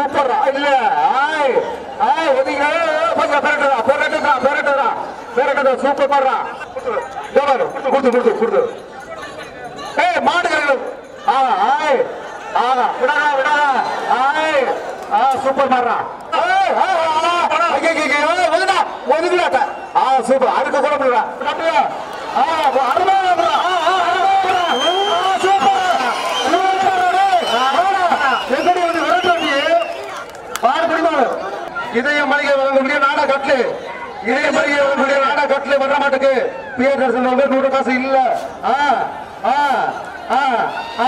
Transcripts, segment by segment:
Super இல்ல ஆய் ஆய் ஒதுங்க கொஞ்சம் பெரட்டுறா பெரட்டுறா பெரட்டுறா பெரட்டுறா சூப்பர் பண்றா கொடுத்து கொடுத்து கொடுத்து கொடுத்து ஏய் மாடுகள் ஆ ஆய் ஆ விடாதா விடாதா ஆய் ஆ சூப்பர் மாறா ஏய் ஆ ஆ ஐயே ஐயே ஒதுடா ஒதுங்கடா ஆ சூப்பர் அதுக்கு கூட முடியல அப்படியே ஆ அருமையா இருக்குடா. ஆ ஆ ஆ சூப்பர் சூப்பர் எங்கடி வந்து விரட்டு நீ பாடு பிடிமாடு இதய மளிகை வாங்கக்கூடிய நாடா கட்லு இதய மளிகை வாங்கக்கூடிய நாடா கட்லு வர மாட்டுக்கு பிஏ தர்சன் வந்து நூறு காசு இல்ல ஆ ஆ ஆ ஆ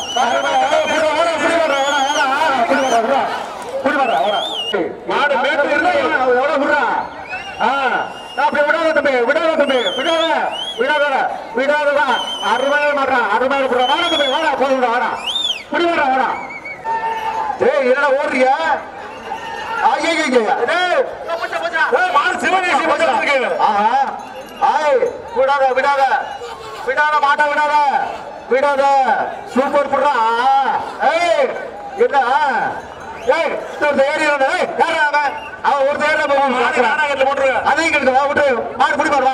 மாடு மேட்டு இருந்தா எவ்வளவு விடுறா ஆ அப்படி விடாத தம்பி விடாத தம்பி விடாத விடாத விடாதடா அருமையா மாட்டா அருமையா விடுறா வாடா தம்பி வாடா போதும் வாடா குடி வாடா வாடா ஏய் என்னடா ஓடுறியா விடாத விடாத விடாத மாட்ட விடாத விடாத சூப்பர் புடுறா ஏய் என்ன ஏய் ஒரு ஏரியா ஏய் யாரா அவன் அவன் ஒரு ஏரியா போட்டுரு அதையும் கிட்ட வா விட்டு மாடு பிடி மாடு வா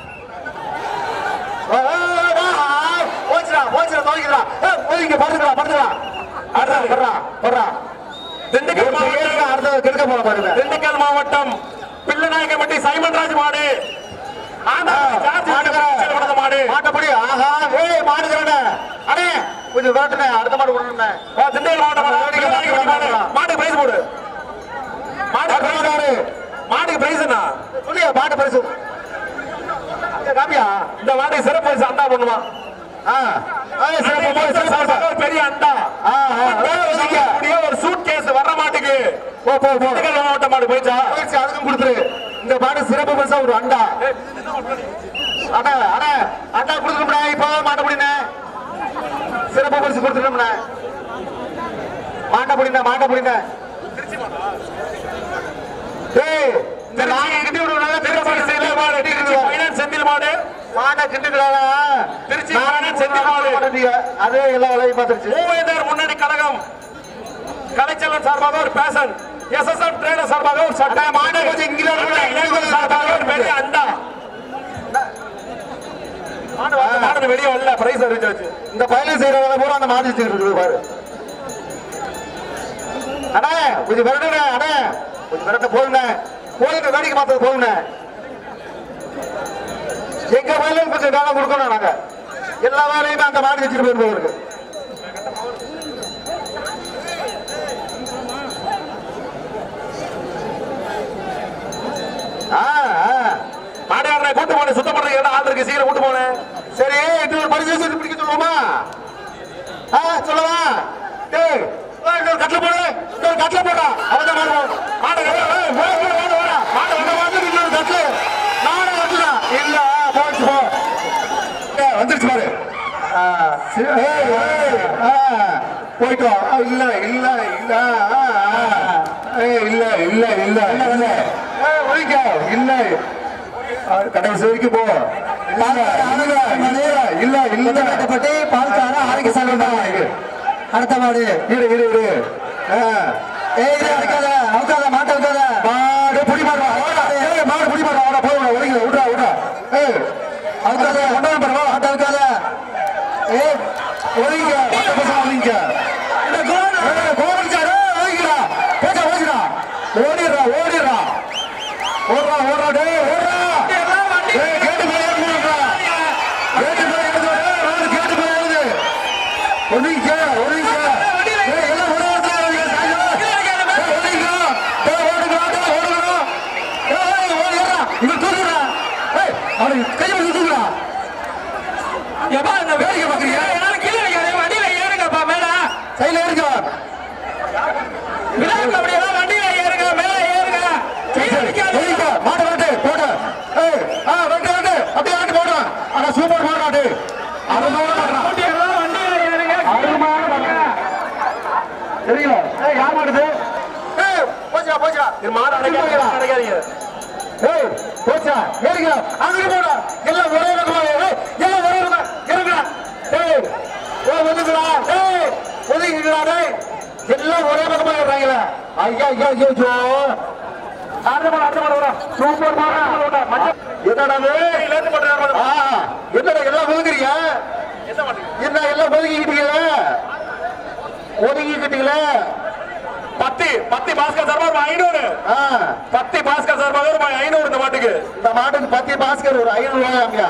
வா, வா, வா, வா. போச்சுடா போச்சுடா துவைக்கிறா போய்ங்க படுத்துக்கலாம் படுத்துக்கலாம் அடுறா படுறா படுறா திண்டுக்கல் மாவட்டம் அடுத்த கெடுக்க போல பாருங்க திண்டுக்கல் மாவட்டம் பிள்ளைநாயக்கம்பட்டி சைமன் ராஜ் மாடு ஆனா, ஜார்ஜ் செல்வனது மாடு மாட்டப்படி ஆஹா ஏய் மாடுகிறேன் அடே கொஞ்சம் விரட்டுனே அடுத்த மாடு விடணுண்ணே ஆ, திண்டுக்கல் மாவட்டம் மாடு, பிள்ளைநாயக்கம்பட்டி மாடு மாட்டுக்கு பிரைஸ் போடு மாட்டுக்கு பிரைஸ் மாடு மாட்டுக்கு பிரைஸ் என்ன சொல்லியா மாட்டு பரிசு அங்க காமியா இந்த மாட்டுக்கு சிறப்பு பரிசு அண்டா பண்ணுமா ஆ ஏய், சிறப்பு, போய், சிறப்பு, சிறப்பு. ஒரு பெரிய அண்டா ஆ, ஆ, ஏய், வச்சுக்க. கூடிய ஒரு சூட் கேஸ் வர்ற மாட்டுக்கு போ போ போ திண்டுக்கல் மாவட்டம் மாடு போயிச்சா போயிடுச்சு அதுக்கும் கொடுத்துரு இந்த மாடு சிறப்பு பரிசா ஒரு அண்டா அடா அடா அண்டா கொடுத்துருப்பா இப்போ மாட்ட முடியுண்ணே சிறப்பு பரிசு கொடுத்துட்டோம்ண்ணே மாட்ட முடியுண்ணே மாட்ட முடியுண்ணே ஏய் இந்த நாயை கிட்டி விடுவாங்க திருச்சி செந்தில் மாடு திருச்சி ஃபைனான்ஸ் செந்தில் மாடு மாட்டை கிண்டுக்கிறாளா திருச்சி மாவட்டம் செந்தில் மாடு அதே எல்லா வேலையும் பார்த்துருச்சு மூவேந்தர் முன்னணி கழகம் கலைச்செல்வன் சார்பாக ஒரு பேசன் எஸ்எஸ்எம் ட்ரேடர் சார்பாக ஒரு சட்டை மாடு கொஞ்சம் இங்கில அண்ணா இளைஞர் சார்பாக ஒரு பெரிய அண்டா மாடு வந்து மாடு வெளியே வரல பிரைஸ் அறிவிச்சாச்சு இந்த பயணம் செய்யற வேலை பூரா அந்த மாடு வச்சுக்கிட்டு இருக்குது பாரு அண்ணே கொஞ்சம் விரட்டுண்ணே அண்ணே கொஞ்சம் விரட்ட போதுண்ணே போதுங்க வேடிக்கை பார்த்தது போதுண்ணே எங்க வேலையும் கொஞ்சம் வேலை கொடுக்கணும் நாங்க எல்லா வேலையுமே அந்த மாடு வச்சுட்டு போயிருப்பவருக்கு ஆ ஆ மாடு யாரா கூட்டு போனேன் சுத்தம் பண்றதுக்கு என்ன ஆள் இருக்கு சீக்கிரம் கூட்டு போனேன் சரி இன்னொரு பரிசு சேர்த்து பிடிக்க சொல்லுவோமா ஆ சொல்லவா டேய் ஆ, இன்னொரு கட்டில போடு இன்னொரு கட்டில போடா அவதான் மாடு மாடு ஏய், மாடு மாடு மாடு மாடு வந்த மாதிரி இன்னொரு கட்டில நானே கட்டுதா இல்ல போச்சு போ ஏய், வந்துருச்சு பாரு ஆ, சரி, ஏய், ஏய், ஆ, போயிட்டு வா ஆ, இல்ல இல்ல இல்ல ஆ, ஆ. ஏய், இல்ல இல்ல இல்ல இல்ல ஏய், ஒழிக்க இல்ல ஆ, கடைசி வரைக்கும் போ இல்ல இல்ல இல்ல இல்ல கட்டப்பட்டு பால்கார ஆரோக்கிய சங்கம் அடுத்த மாடு இரு இரு இரு ஆ. ஏய் இது அடக்காத அவுக்காத மாட்ட அவுக்காத மாடு புடி மாடுறா ஏய் மாடு புடி மாடுறா வாடா போய் ஒதுங்க விட்றா விட்றா ஏய் அவுக்காத கொண்டாந்து பாருவா மாட்ட அவுக்காத ஏய் ஒதுங்க பட்ட பசங்க ஒதுங்க இந்த கோல் ஏய் கோவிச்சாரு ஒதுங்கடா பேச்ச ஓடிடா ஓடிடுறா ஓடிடுறா ஓடுறா ஓடுறா டேய் ஓடுறா ஏய் கேட்டு மேல ஏறுறா கேட்டு மேல ஏறுது ஏய் ரோடு கேட்டு மேல ஏறுது ஒதுங்க ஒதுங்க ஏய் எல்லாம் ஒரே இடத்துல ஏறுங்க சாய்ங்க ஏய் ஒதுங்க ஏய் ஓடுங்க ஓடுங்க ஓடுங்க ஏய் ஓடிடுறா இவன் தூக்குறா ஏய் அவனை கை பிடிச்சு தூக்குறா எப்பா இந்த வேடிக்கை பார்க்கறியா? என்னால கீழே வைக்காதே, வண்டியில ஏறுங்கப்பா மேல சைடுல ஏறிக்கோ விநாயகர் அப்படி எல்லாம் வண்டியில ஏறுங்க மேல ஏறுங்க கீழே வைக்காதே. ஒதுங்க மாட்டு மாட்டு போட்டு ஏய் ஆ வெட்டு வெட்டு அப்படியே ஆட்டு போடு ஆனா சூப்பர் மாடு அருமையான மாடுடா. வண்டி எல்லாம் வண்டியில ஏறுங்க அருமையான மாடு சரிங்களா ஏய் யார் மாடுது ஏய் போச்சுடா போச்சுடா இது மாடு அடைக்காதீங்க அடைக்காதீங்க ஏய் போச்சா ஏறிக்கா அங்கே போடா எல்லாம் ஒரே பக்கமா ஏய் எல்லாம் ஒரே பக்கம் இறங்குடா ஏய் ஓ ஒதுக்குடா ஏய் ஒதுக்கிடா டேய் எல்லாம் ஒரே பக்கமா ஏறாங்களே ஐயா ஐயா ஐயோ ஐயோ. அடுத்த மாடு அடுத்த மாடு வரும் சூப்பர் மாடு மஞ்சள் என்னடா இது? இருந்து போட்டு ஆ, என்னடா எல்லாம் ஒதுக்குறீங்க எந்த மாடு என்ன எல்லாம் ஒதுக்கிக்கிட்டீங்களே ஒதுக்கிக்கிட்டீங்களே பத்தி பத்தி பாஸ்கர் சார்பா ரூபாய் ஐநூறு ஆ, பத்தி பாஸ்கர் சார்பாக ரூபாய் ஐநூறு இந்த மாட்டுக்கு இந்த மாட்டுக்கு பத்தி பாஸ்கர் ஒரு ஐநூறு ரூபாயா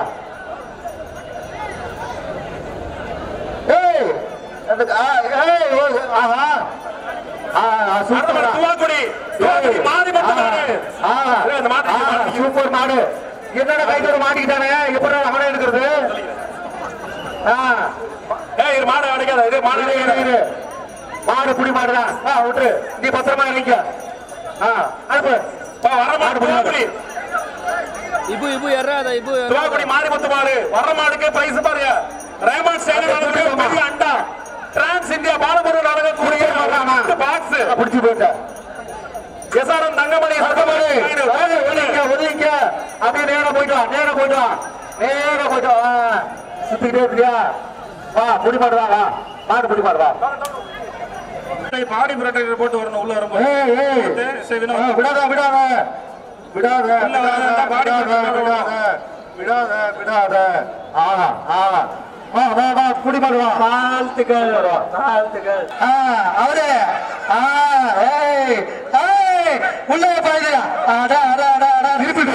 ஏய் அந்த- ஆ, ஏய், ஓ, ஆஹா ஆ, ஆ, அடுத்த சூப்பர் மாடு துவாக்குடி துவாக்குடி மாறி பத்து மாடு ஆ, ஏய், இந்த மாட்டுக்கு ஆ, மாட்டுக்கு. சூப்பர் மாடு என்னடா கைத்தோட மாட்டிக்கிட்டானே எப்படி அவனே எடுக்கிறது ஆ ஏய் இது மாடு அடைக்காத இது மாடு இரு, இரு, அடைக்காத இரு. மாடு புடி மாடுதான் ஆ விட்டுரு நீ பத்திரமா நிக்க ஆ அனுப்பு பா, வர மாடு துவாக்குடி இபு இபு எறாத இபு துவாக்குடி மாறி பத்து மாடு வர மாடுக்கு பிரைஸ் பாருங்க ரேமன் ஸ்டைலில் பெரிய அண்டா டிரான்ஸ் இந்தியா பாலபுரம் நடக்கக்கூடிய பாக்ஸ் பிடிச்சு போயிட்டேன் எஸ்ஆர்எம் தங்கமணி சத்தமணி சத்தமணி ஒதுங்க ஒதுங்க அப்படியே நேரா போயிட்டு வா நேரா போயிட்டு வா நேரா போயிட்டு வா ஆ, சுத்திக்கிட்டே இருக்கியா வா புடி மாடு வா வா மாடு புடி மாடு வா பாடி புரட்டை போட்டு வரணும் உள்ள வரும்போது ஏய் ஏய் சரி, வினோத். ஆ, விடாத விடாத விடாத இல்ல, வேண்டாம், பாடி விடாத போட்டு விடாத விடாத விடாத ஆஹா ஆஹா வா வா வா புடி மாடு வா வாழ்த்துக்கள் வாழ்த்துக்கள் ஆ அவரே ஆ ஏய் ஏய் உள்ள பாருங்க அடா அடா அடா அடா திருப்பி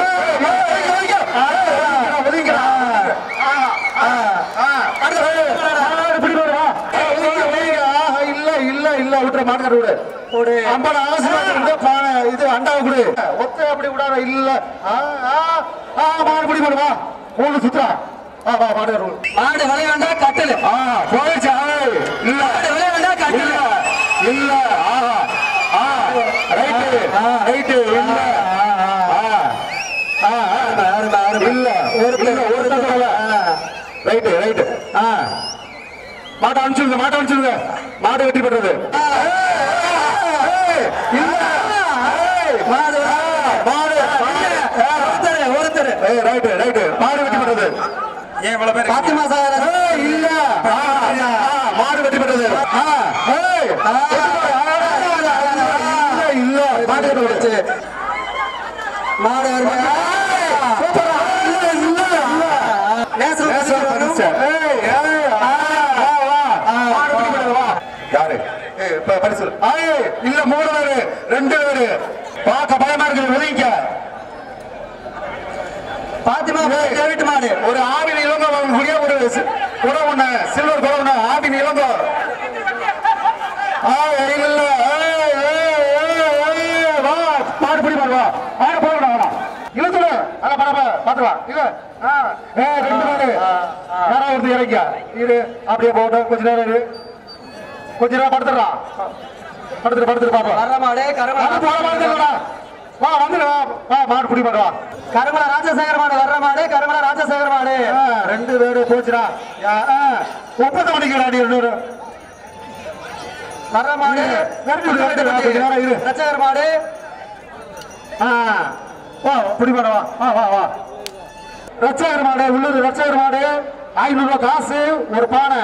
ஒதுங்கிடா ஆ ஆ ஆ அடுத்து புடி மாடு வா ஒதுங்க ஒதுங்க ஆஹா இல்ல இல்ல இல்ல விட்டுற மாட்டுக்கார விடு போடு அம்பட அவசியம் பானை இது அண்டாவை கொடு ஒத்த அப்படி விடாத இல்ல ஆ ஆ ஆ மாடு பிடி மாடு வா மூணு சுத்தா வா வா மாடு மாடு விளைய வேண்டாம் கட்டலு ஆ போயிடுச்சு ஆ, இல்ல மாடு விளைய வேண்டாம் கட்டலு இல்ல இல்ல ஆஹா ஆ ரைட்டு ஆ ரைட்டு இல்ல ஆ ஆ ஆ இல்ல ஒரு இல்ல ஒரு தடவை ரைட்டு ரைட்டு ஆ மாட்டை அனுப்பிச்சுடுங்க மாட்டை அனுப்பிச்சுடுங்க மாடு வெற்றி பெற்றது ஏய், இல்ல ஏய், மாடு மாடு மாடு ஒருத்தர் ஒருத்தர் ஏய் ரைட்டு ரைட்டு மாடு வெற்றி பெற்றது ஏன் இவ்வளவு பேர் பத்து மாசம் ஆகுது. ஏய், இல்ல ஆ, ஆ, மாடு வெற்றி பெற்றது ஆ, ஏய், ஆ, இல்ல இல்ல மாடு வெற்றி பெற்றது மாடு வருது. சூப்பரா இல்ல இல்ல இல்ல நேசம் நேசம் பரிசு. ஏய், ஏய், ஆ, வா, வா. மாடு வெற்றி பெற்றது, வா. யாரு ஏய், இப்ப பரிசு ஏய், இல்ல மூணு பேரு ரெண்டு பேரு பார்க்க பயமா இருக்குது ஒதுங்கிக்க பாத்திமா டேவிட் மாடு ஒரு ஆவின் இளங்கோ வாங்கக்கூடிய ஒரு சி- குடம் ஒண்ணு சில்வர் குடம் ஒண்ணு ஆவின் இளங்கோ ஆ, இல்ல, இல்ல. ஏய், ஏய், ஏய், ஏய், வா, மாடு பிடி மாடு வா. மாடு போக வேணாம், வேணாம். இழுத்துடு. அட, பர, பர, பாத்துக்கலாம். இல்ல. ஆ, ஏய், ரெண்டு மாடு. யாராவது ஒருத்தர் இறங்கிக்க. இரு, அப்படியே போகட்டும். கொஞ்ச நேரம் இரு. கொஞ்ச நேரம் படுத்துடுறான். படுத்துரு, படுத்துரு, பாப்போம். வர்ற மாடு அது கருமல போல வந்துடுறா. வா, வந்துடு, வா. வா, மாடு பிடி மாடு வா. கருமல ராஜசேகர் மாடு வர்ற மாடு கருமல ராஜசேகர் மாடு ஆ, ரெண்டு பேரு போச்சுடா யா, ஆ, ஒப்பந்தம் பண்ணிக்கிறா நீ ரெண்டு பேரும் வர்ற மாடு விரட்டி விடு, விரட்டி விடு, கொஞ்ச நேரம் இரு. ரச்சகர் மாடு ஆ, வா புடி மாடு வா வா வா வா ரச்சகர் மாடு உள்ளூர் ரச்சகர் மாடு ஐநூறு ரூபாய் காசு ஒரு பானை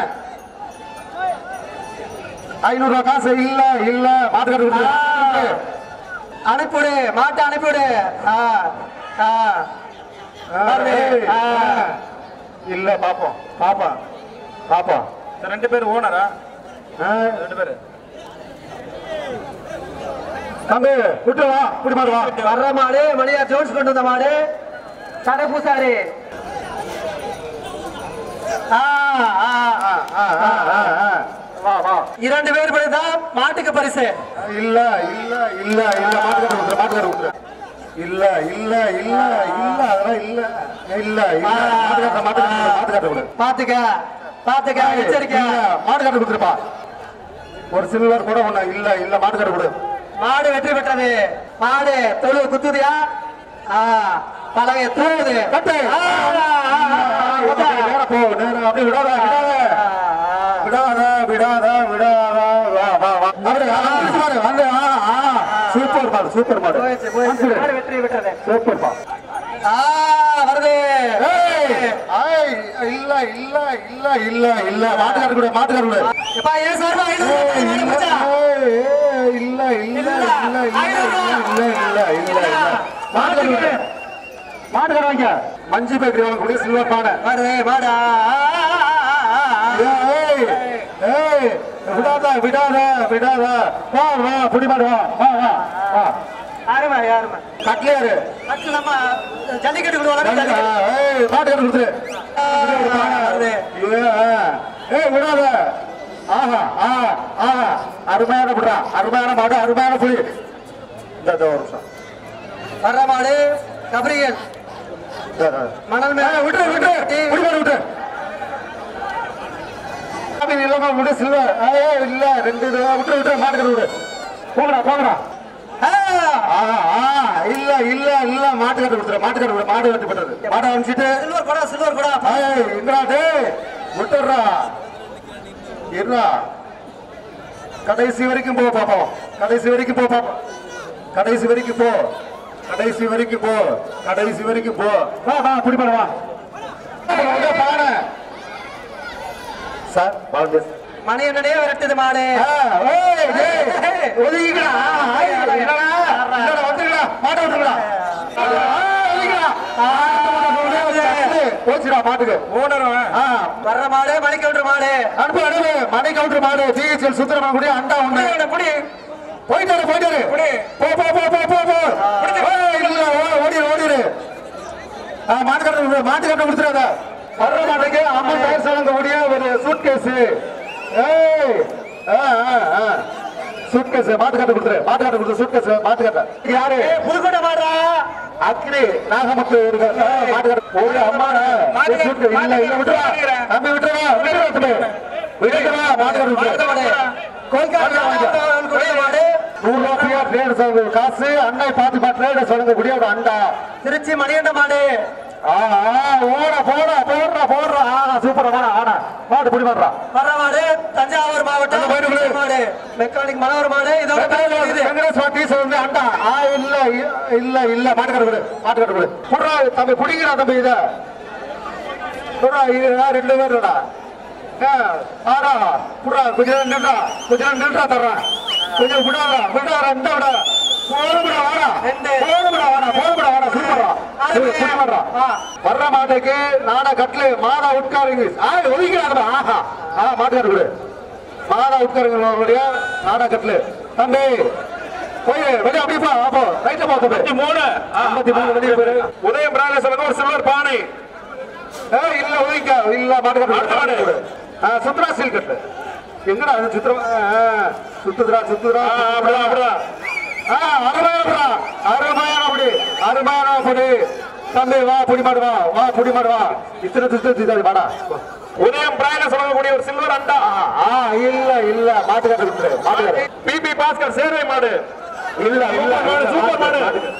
ஐநூறு ரூபாய் காசு இல்ல இல்ல மாட்டுக்காட்டு அனுப்பிவிடு மாட்டை அனுப்பிவிடு ஆ ஆ ஆ. இல்ல பாப்போம் பாப்போம் பாப்போம் இந்த ரெண்டு பேர் ஓனரா ஆ, ரெண்டு பேரு தம்பி விட்டு வா புடி மாடு வா வர்ற மாடு மணியார் ஜோன்ஸ் கொண்டு வந்த மாடு கடை பூசாரி ஆ, ஆ, ஆ. ஆ, ஆ, ஆ, ஆ. வா வா இரண்டு பேர் தான் மாட்டுக்கு பரிசு இல்ல இல்ல இல்ல இல்ல மாட்டுக்கார விட்டுரு மாட்டுக்கார விட்டுரு இல்ல இல்ல இல்ல இல்ல அதெல்லாம் இல்ல இல்ல இல்ல மாட்டுக்கார மாட்டுக்கார மாட்டுக்கார விடு பாத்துக்க பாத்துக்க எச்சரிக்கை இல்ல, மாட்டுக்கார விட்டுருப்பா ஒரு சில்வர் கூட ஒண்ணு இல்ல இல்ல மாட்டுக்கார விடு மாடு வெற்றி பெற்றது மாடு தொழு குத்துதியா ஆ பலகை தூவுது கட்டு ஆ, ஆ, ஆ, ஆ, உதா. நேரா போ நேரா அப்படியே விடாத விடாத விடாத விடாத விடாத வா வா வா அப்படியே ஆ, வந்து பாரு, வந்து ஆ ஆ சூப்பர் மாடு சூப்பர் மாடு போயிடுச்சு போயிடுச்சு மாடு வெற்றி பெற்றது சூப்பர் மாடு ஆ வருது ஏய், ஏய், இல்ல இல்ல இல்ல இல்ல இல்ல மாட்டுக்கார கூட மாட்டுக்கார கூட எப்பா ஏன் சார்பா ஐநூறு ஏய், ரூபாய் மாடு இல்ல, போச்சா? ஏய், ஏய், இல்ல இல்ல இல்ல இல்ல இல்ல இல்ல இல்ல இல்ல மாட்டுக்காரங்க மாட்டுக்காரங்க மஞ்சு பேக்கரி வாங்கக்கூடிய சில்வர் பானை மாடு மாடா ஏய் ஏய் விடாத விடாத விடாத வா வா புடி மாடு வா வா வா வா யாருமா யாருமா கட்லையாரு அடுத்து நம்ம ஜல்லிக்கட்டு விடுவாங்க ஏய் மாட்டுக்காரர் கொடுத்துரு ஒரு பானை. வருது. ஏய், ஏய் விடாத ஆஹா ஆஹா ஆஹா அருமையான புடா அருமையான மாடு அருமையான புலி இந்த இந்த ஒரு நிமிஷம் வர்ற மாடு கபரியன் இந்த, இந்த. மணல் ஏய், விட்டுரு விட்டுரு புடி மாடு விட்டுரு சாமி இல்லமா விடு சில்வர் ஏய் இல்ல ரெண்டு இது விட்டு விட்டு மாட்டுக்காரர் விடு போங்கடா போங்கடா ஆஹா, ஆ, இல்ல இல்ல இல்ல மாட்டுக்காரர் கொடுத்துரு மாட்டுக்காரர் விடு மாடு வெட்டி பட்டது மாடை அனுப்பிச்சிட்டு சில்வர் குடா சில்வர் குடா ஏய், எங்கடா டேய் விட்டுடுறா இருடா கடைசி வரைக்கும் போ பாப்போம் கடைசி வரைக்கும் போ பாப்போம் கடைசி வரைக்கும் போ கடைசி வரைக்கும் போ கடைசி வரைக்கும் போ வா வா புடி பண்ண வா உங்க பானை சார் வாங்க மணியனே விரட்டுது மாடு ஆ, ஏய், டேய், ஒதுங்கிக்கடா. ஆய், என்னடா? என்னடா, வந்துருடா. மாட்டை விட்டுருடா. ஆ, ஒதுங்கிக்கடா. ஆ, தட்டு. போச்சுடா மாட்டுக்கு ஆ, வர்ற மாடு மணி கவுண்டர் மாடு அனுப்பு அனுப்பு மடை கவுண்டர் மாடு டிஹெச்எல் சுத்திரமா கூடிய அண்டா ஒண்ணு புடி போயிட்டாரு போயிட்டாரு போ போ போ போ போ போ ஏய், இல்ல ஓ- ஓடிரு ஓடிரு ஆ, மாட்டுக்காரர் மாட்டுக்காரர் கொடுத்துறாத வர்ற மாட்டுக்கு அம்மன் டயர் சலங்க கூடிய ஒரு சூட் கேஸ் ஏய் ஆ ஆ ஆ சூட் கேஸ் மாட்டுக்காரர் கொடுத்துரு மாட்டுக்காரர் கொடுத்து சூட் கேஸ் மாட்டுக்காரர் யாரு புதுக்கோட்டை மாடா அக்னி நாகமுத்து இருக்க மாட்டுக்காரர் ஒரு அம்மா சூட் கேஸ் இல்ல இல்ல விட்டுறா தம்பி விட்டுறா விட்டுறா தம்பி விட்டுறா மாட்டுக்காரர் விட்டுறா கோயில்காடு மாடு நூறு ரூபாயா ட்ரேட் சொல்லுங்க காசு அண்ணை பார்த்து பார்த்து ட்ரேட் சொல்லக்கூடிய ஒரு அண்டா திருச்சி மணியண்ட மாடு ஆஹா ஓட போடா போடுறா போடுறா ஆஹா சூப்பரா போடா ஆனா மாட்டு பிடி மாடுறா வர்ற மாடு தஞ்சாவூர் மாவட்டம் அந்த மாடு திருச்சி மாடு மெக்கானிக் மனோகர் மாடு இதோட பேர் இது வெங்கடேஷ் டீசல் வந்து அண்டா ஆ இல்ல இல்ல இல்ல மாட்டுக்கார விடு மாட்டுக்கார விடு புடுறா தம்பி பிடிக்கிறா தம்பி இத புடுறா இது ரெண்டு பேருடா ஆடா புடுறா கொஞ்சம் நின்றா கொஞ்சம் நின்றா தர்றேன் கொஞ்சம் விடாதா விடா ரெண்டு விட போதும்டா வாடா ரெண்டு. போதும்டா வாடா போதும்டா வாடா சூப்பரா சூப்பரா வர்ற மாட்டுக்கு நாடா கட்லு மாடா உட்காருங்க ஆ ஒதுக்கிறாங்க ஆஹா ஆ மாட்டுக்கார விடு மாடா உட்காருங்களுடைய நாடா கட்லு தம்பி போய் வெளியே அப்படியே போ அப்போ ரைட்ல போ தம்பி மூணு ஐம்பத்தி மூணு வெளியே போயிரு உதயம் பிராணேஸ்வரன் ஒரு சில்வர் பானை ஏய், இல்ல ஒதுக்க இல்ல மாட்டுக்கார சுத்ரா சீல் கட்டு எங்கடா அது சுத்ரா சுத்துதுரா சுத்துதுரா அப்படிதான் அப்படிதான் ஆ, அருமையானபுரா, அருமையான புடி, அருமையான புடி. தம்பி வா புடி மாடு வா வா புடி மாடு வா இத்தனை சுத்து சுத்தாது வாடா உதயம் பிராண சொல்லக்கூடிய ஒரு சில்வர் அண்டா ஆ இல்ல இல்ல மாட்டுக்கார கொடுத்துரு மாட்டுக்கார பிபி பாஸ்கர் சேர்வை மாடு இல்ல இல்ல மாடு, சூப்பர் மாடு.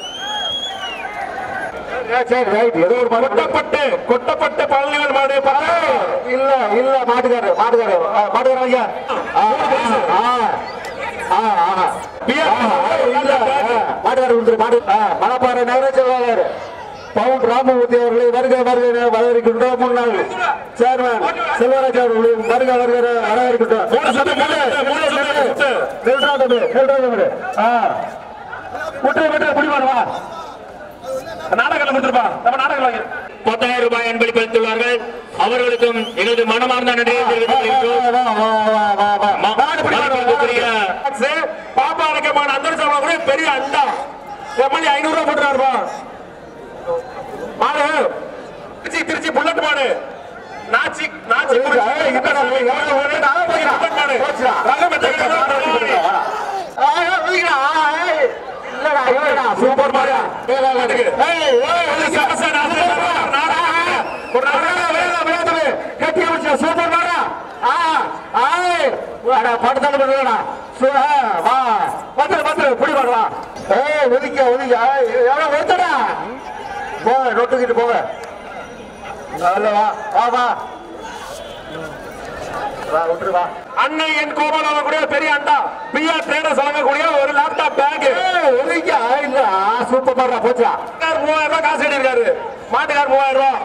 ஏ, சரி ரைட் ஏதோ ஒரு மாடு கொட்டப்பட்டு கொட்டப்பட்டு பழனிவன் மாடு பத்து. இல்ல இல்ல மாட்டுக்காரு மாட்டுக்காரு ஆ, மாட்டுக்காரு ஐயா ஆ, ஆ, ஆ, ஆ, ஆ. பிஆர் ஆ, இல்ல ஆ, மாட்டுக்காரு கொடுத்துரு மாடு ஆ, மணப்பாறை நகர செயலாளர் பவுன் ராமமூர்த்தி அவர்களை வருக வருக என வரவேற்கின்றோம் முன்னாள் சேர்மன் செல்வராஜ் அவர்களை வருக வருக என வரவேற்கின்றோம் மூணு சுத்து, மூணு சுத்து, மூணு சுத்து, சுத்து. நில்றா தம்பி, நில்றா தம்பி. ஆ. விட்டுரு, விட்டுரு, புடி மாடு, வா. நாடகம் கொடுத்துருப்பா நம்ம நாடகம் வாங்கி பத்தாயிரம் ரூபாய் அன்பளிப்பளித்துள்ளார்கள் அவர்களுக்கும் எங்களது மனமார்ந்த நன்றியை தெரிவித்துக் கொள்கின்றோம் வா, வா, வா, வா, வா. மாடு பிடி மாடு, வா. மதிப்பிற்குரிய பாப்பா அழைக்கமான அந்த கூட பெரிய அண்டா எம்எல்ஏ ஐநூறு ரூபாய் போட்டுறாருப்பா மாடு திருச்சி திருச்சி புல்லட் மாடு நாச்சி நாச்சி ஏய், ஏய், என்னடா, ஏய், ஏய், ஏய், நான் போய்க்கிறேன். புல்லட் மாடு போச்சுடா. ரகம் எத்தனை ஆ, ஏய், ஒதுங்கிடா. ஆ, ஏய். இல்லடா, இல்லடா, சூப்பர் மாடு. ஏய், ஏய், ஏய், ஏய், ஏய், ஒரு சகசன் அது நாடா ஒரு வேணாம், வேணாம், வேணாம் தம்பி. கட்டியா வச்சு, சூப்பர் மாடா. ஆ, ஆய். வாடா, படுத்தாலும் படுவாடா. சு- ஆ, வா. வந்துரு, வந்துரு, புடி மாடு, வா. ஏய், ஒதுக்கியா, ஒதுக்கியா. ஏய், எவ்வளவு ஒருத்தடா? போங்க, நொட்டுக்கிட்டு போங்க. நல்ல வா, வா, வா. வா, விட்டுரு, வா. அன்னை என் கோபால கூட பெரிய அண்டா பிஆர் ட்ரேடர்ஸ் வழங்கக்கூடிய ஒரு லேப்டாப் பேக் ஏய், ஒதுக்கியா. இல்ல, ஆ, சூப்பர் மாடா, போச்சா மாட்டுக்கார் மூவாயிரம் ரூபாய் காசு கட்டியிருக்காரு மாட்டுக்கார் மூவாயிரம் ரூபாய்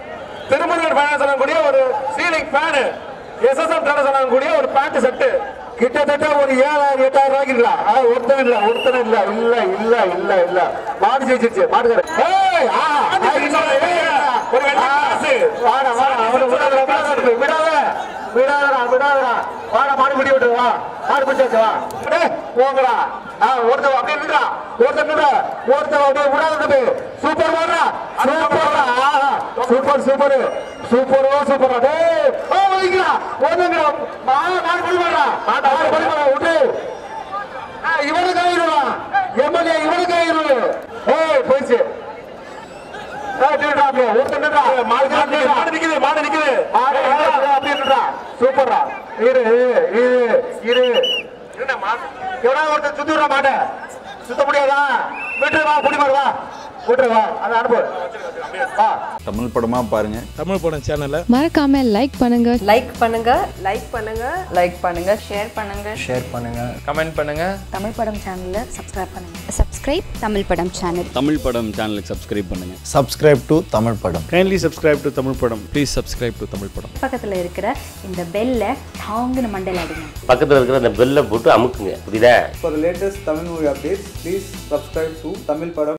திருமுருகன் ஃபைனான்ஸ் சொல்லக்கூடிய ஒரு சீலிங் ஃபேனு எஸ்எஸ்எம் ட்ரேடர்ஸ் சொல்லக்கூடிய ஒரு பேண்ட் செட்டு கிட்டத்தட்ட ஒரு ஏழாயிரம் எட்டாயிரம் ரூபாய்க்கு இல்ல ஒருத்தர் இல்ல ஒருத்தர் இல்ல இல்ல இல்ல இல்ல இல்ல மாடு ஜெயிச்சிருச்சு மாடுகார ஏய் ஆ, ஆ, இல்ல, ஏய், ஒரு வெள்ளை ஆ, காசு. வாடா வாடா அவனை விடாத விடாத விடாத விடாதடா விடாதடா வாடா மாடு பிடி விட்டு வா மாடு பிடிச்சாச்சு வா டேய், போங்கடா ஆ ஒருத்தவ அப்படியே நின்றா ஒருத்தர் நின்றா ஒருத்தவ அப்படியே விடாத தம்பி சூப்பர் வாடா சூப்பர்டா ஆஹா சூப்பர் சூப்பர் சூப்பரோ சூப்பரா டேய் ஓ ஒதுங்கடா ஒதுங்கடா மா மாடு பிடி வாடா மாடு பிடி வாடா விட்டு ஆ, இவனுக்கு ஆயிடுவான் எம்எல்ஏ இவனுக்கு ஆயிடுவான் ஏய் போயிடுச்சு ஏய், நில்லுடா அப்படியே, ஒருத்தன் நில்லுடா. மாடு நிக்குது, மாடு நிக்குது மாடு நிக்குது மாடு நில்லுடா, அப்படியே நில்லுடா. சூப்பர்டா இரு இரு இரு எவனா ஒருத்தன் சுத்திடுறா மாட்டை சுத்த முடியாதா விட்டு வா புடி மாடு வா விட்டு வா அதை அனுப்பு வா தமிழ் படமா பாருங்க தமிழ் படம் சேனலை மறக்காம லைக் பண்ணுங்க லைக் பண்ணுங்க லைக் பண்ணுங்க லைக் பண்ணுங்க ஷேர் பண்ணுங்க ஷேர் பண்ணுங்க கமெண்ட் பண்ணுங்க தமிழ் படம் சேனலை சப்ஸ்கிரைப் பண்ணுங்க சப்ஸ்கிரைப் தமிழ் படம் சேனல் தமிழ் படம் சேனலுக்கு சப்ஸ்கிரைப் பண்ணுங்க சப்ஸ்கிரைப் டு தமிழ் படம் கைண்ட்லி சப்ஸ்கிரைப் டு தமிழ் படம் ப்ளீஸ் சப்ஸ்கிரைப் டு தமிழ் படம் பக்கத்துல இருக்கிற இந்த பெல்ல டாங்குன்னு மண்டையில் அடிங்க பக்கத்தில் இருக்கிற அந்த பெல்லை போட்டு அமுக்குங்க புரியுதா For the latest Tamil movie updates, please subscribe to Tamil Padam